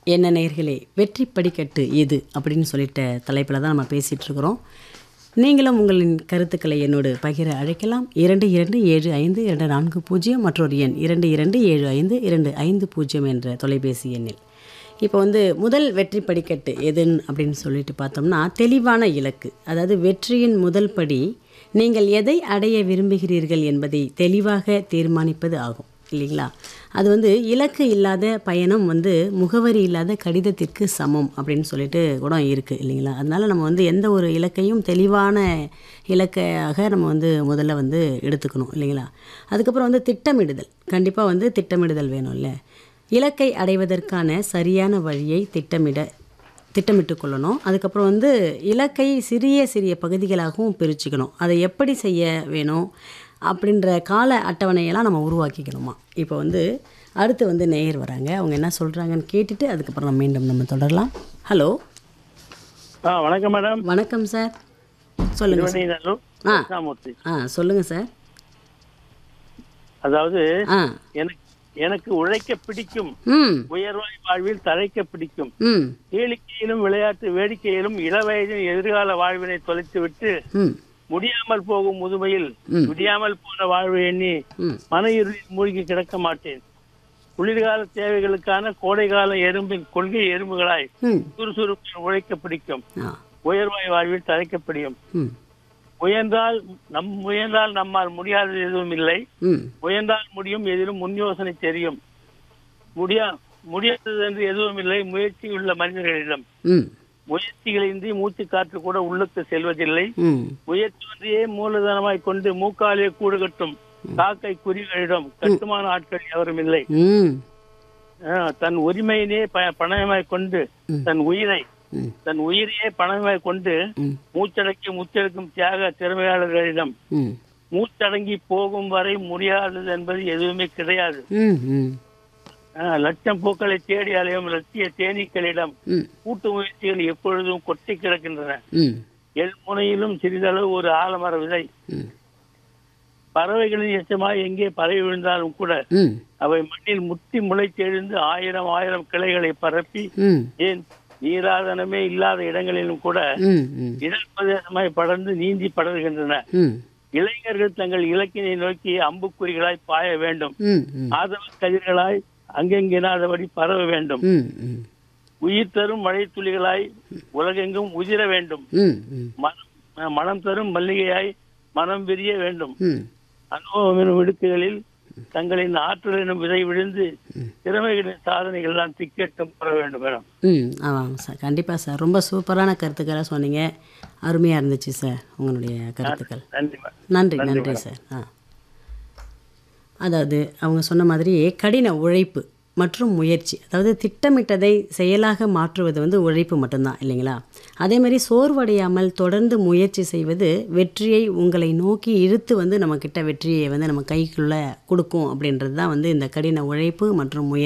என்ன நேர்களே வெற்றி படிக்கட்டு எது அப்படின்னு சொல்லிட்ட தலைப்பில் தான் நம்ம பேசிகிட்டு இருக்கிறோம் நீங்களும் உங்களின் கருத்துக்களை என்னோடு பகிர அழைக்கலாம் இரண்டு இரண்டு ஏழு ஐந்து இரண்டு நான்கு பூஜ்ஜியம் மற்றொரு எண் இரண்டு இரண்டு ஏழு ஐந்து இரண்டு ஐந்து பூஜ்ஜியம் என்ற தொலைபேசி எண்ணில் இப்போ வந்து முதல் வெற்றி படிக்கட்டு எதுன்னு அப்படின்னு சொல்லிட்டு பார்த்தோம்னா தெளிவான இலக்கு அதாவது வெற்றியின் முதல் படி நீங்கள் எதை அடைய விரும்புகிறீர்கள் என்பதை தெளிவாக தீர்மானிப்பது ஆகும் இல்லைங்களா அது வந்து இலக்கு இல்லாத பயணம் வந்து முகவரி இல்லாத கடிதத்திற்கு சமம் அப்படின்னு சொல்லிட்டு கூட இருக்குது இல்லைங்களா அதனால நம்ம வந்து எந்த ஒரு இலக்கையும் தெளிவான இலக்கையாக நம்ம வந்து முதல்ல வந்து எடுத்துக்கணும் இல்லைங்களா அதுக்கப்புறம் வந்து திட்டமிடுதல் கண்டிப்பாக வந்து திட்டமிடுதல் வேணும்ல இலக்கை அடைவதற்கான சரியான வழியை திட்டமிட திட்டமிட்டு கொள்ளணும் அதுக்கப்புறம் வந்து இலக்கை சிறிய சிறிய பகுதிகளாகவும் பிரிச்சுக்கணும் அதை எப்படி செய்ய வேணும் அப்படின்ற கால அட்டவணையெல்லாம் நம்ம உருவாக்கிக்கணுமா இப்போ வந்து அடுத்து வந்து நேயர் வராங்க அவங்க என்ன சொல்கிறாங்கன்னு கேட்டுட்டு அதுக்கப்புறம் நம்ம மீண்டும் நம்ம தொடரலாம் ஹலோ ஆ வணக்கம் மேடம் வணக்கம் சார் சொல்லுங்கள் சார் திருவண்ணூர் ஆ. கிருஷ்ணாமூர்த்தி ஆ சொல்லுங்கள் சார் அதாவது ஆ எனக்கு எனக்கு உழைக்க பிடிக்கும் ம் உயர்வாய் வாழ்வில் தழைக்க பிடிக்கும் ம் கேளிக்கையிலும் விளையாட்டு வேடிக்கையிலும் இளவயதில் எதிர்கால வாழ்வினை தொலைத்துவிட்டு ம் முடியாமல் போகும் முதுமையில் ம். முடியாமல் போன வாழ்வு எண்ணி ம் மன இறுதியில் மூழ்கி கிடக்க மாட்டேன் குளிர்கால தேவைகளுக்கான கோடைகால எறும்பின் கொள்கை எறும்புகளாய் ம் சுறுசுறுப்பில் உழைக்க பிடிக்கும் ஆ உயர்வாய் வாழ்வில் தழைக்க பிடிக்கும் ம் முயன்றால் நம் முயன்றால் நம்மால் முடியாதது எதுவும் இல்லை ம் முயன்றால் முடியும் எதிலும் முன் யோசனை தெரியும் முடியா முடியாதது என்று எதுவும் இல்லை முயற்சி உள்ள மனிதர்களிடம் ம் முயற்சிகளின்றி மூச்சு காற்று கூட உள்ளுக்கு செல்வதில்லை ம் முயற்சி ஒன்றையே மூலதனமாய் கொண்டு மூக்காலே கூடு கட்டும் காக்கை குருவிகளிடம் கட்டுமான ஆட்கள் எவரும் இல்லை ம் ஆஹ், தன் உரிமையினே ப- பணயமாய் கொண்டு ம். தன் உயிரை ம் தன் உயிரையே பணமாய் கொண்டு ம் மூச்சடக்கி முச்செடுக்கும் தியாக திறமையாளர்களிடம் ம் மூச்சடங்கி போகும் வரை முடியாதது என்பது எதுவுமே கிடையாது ம் ம் ஆஹ், லட்சம் பூக்களை தேடி அலையும் லட்சிய தேனீக்களிடம் ம் கூட்டு முயற்சிகள் எப்பொழுதும் கொட்டி கிடக்கின்றன ம் எல் முனையிலும் சிறிதளவு ஒரு ஆலமர விதை ம் பறவைகளின் எச்சமாய் எங்கே பறவை விழுந்தாலும் கூட ம் அவை மண்ணில் முட்டி முளைத்தெழுந்து ஆயிரம் ஆயிரம் கிளைகளை பரப்பி ம் ஏன் நீராதனமே இல்லாத இடங்களிலும் கூட ம் ம் இடர் பிரதேசமாய் படர்ந்து நீந்தி படர்கின்றன ம் இளைஞர்கள் தங்கள் இலக்கினை நோக்கி அம்புக்குறிகளாய் பாய வேண்டும் ம் ம் ஆதவ கதிர்களாய் அங்கெங்கினாதபடி பரவ வேண்டும் ம் ம் உயிர் தரும் மழை துளிகளாய் உலகெங்கும் உதிர வேண்டும் ம் ம் மனம் மனம் தரும் மல்லிகையாய் மனம் விரிய வேண்டும் ம் அனுபவம் எனும் விடுக்குகளில் தங்களின் ஆற்றல் எனும் விதை விழுந்து திறமைகளின் சாதனைகள் எல்லாம் திக்கெட்டும் பெற வேண்டும் மேடம் ம் ஆமாம் சார் கண்டிப்பாக சார் ரொம்ப சூப்பரான கருத்துக்களை சொன்னீங்க அருமையாக இருந்துச்சு சார் உங்களுடைய கருத்துக்கள் நன்றி மேடம் நன்றி நன்றி சார் ஆ அதாவது அவங்க சொன்ன மாதிரியே கடின உழைப்பு மற்றும் முயற்சி அதாவது திட்டமிட்டதை செயலாக மாற்றுவது வந்து உழைப்பு மட்டும்தான் இல்லைங்களா அதே மாதிரி சோர்வடையாமல் தொடர்ந்து முயற்சி செய்வது வெற்றியை உங்களை நோக்கி இழுத்து வந்து நம்மக்கிட்ட வெற்றியை வந்து நம்ம கைக்குள்ளே கொடுக்கும் அப்படின்றது தான் வந்து இந்த கடின உழைப்பு மற்றும் முயற்சி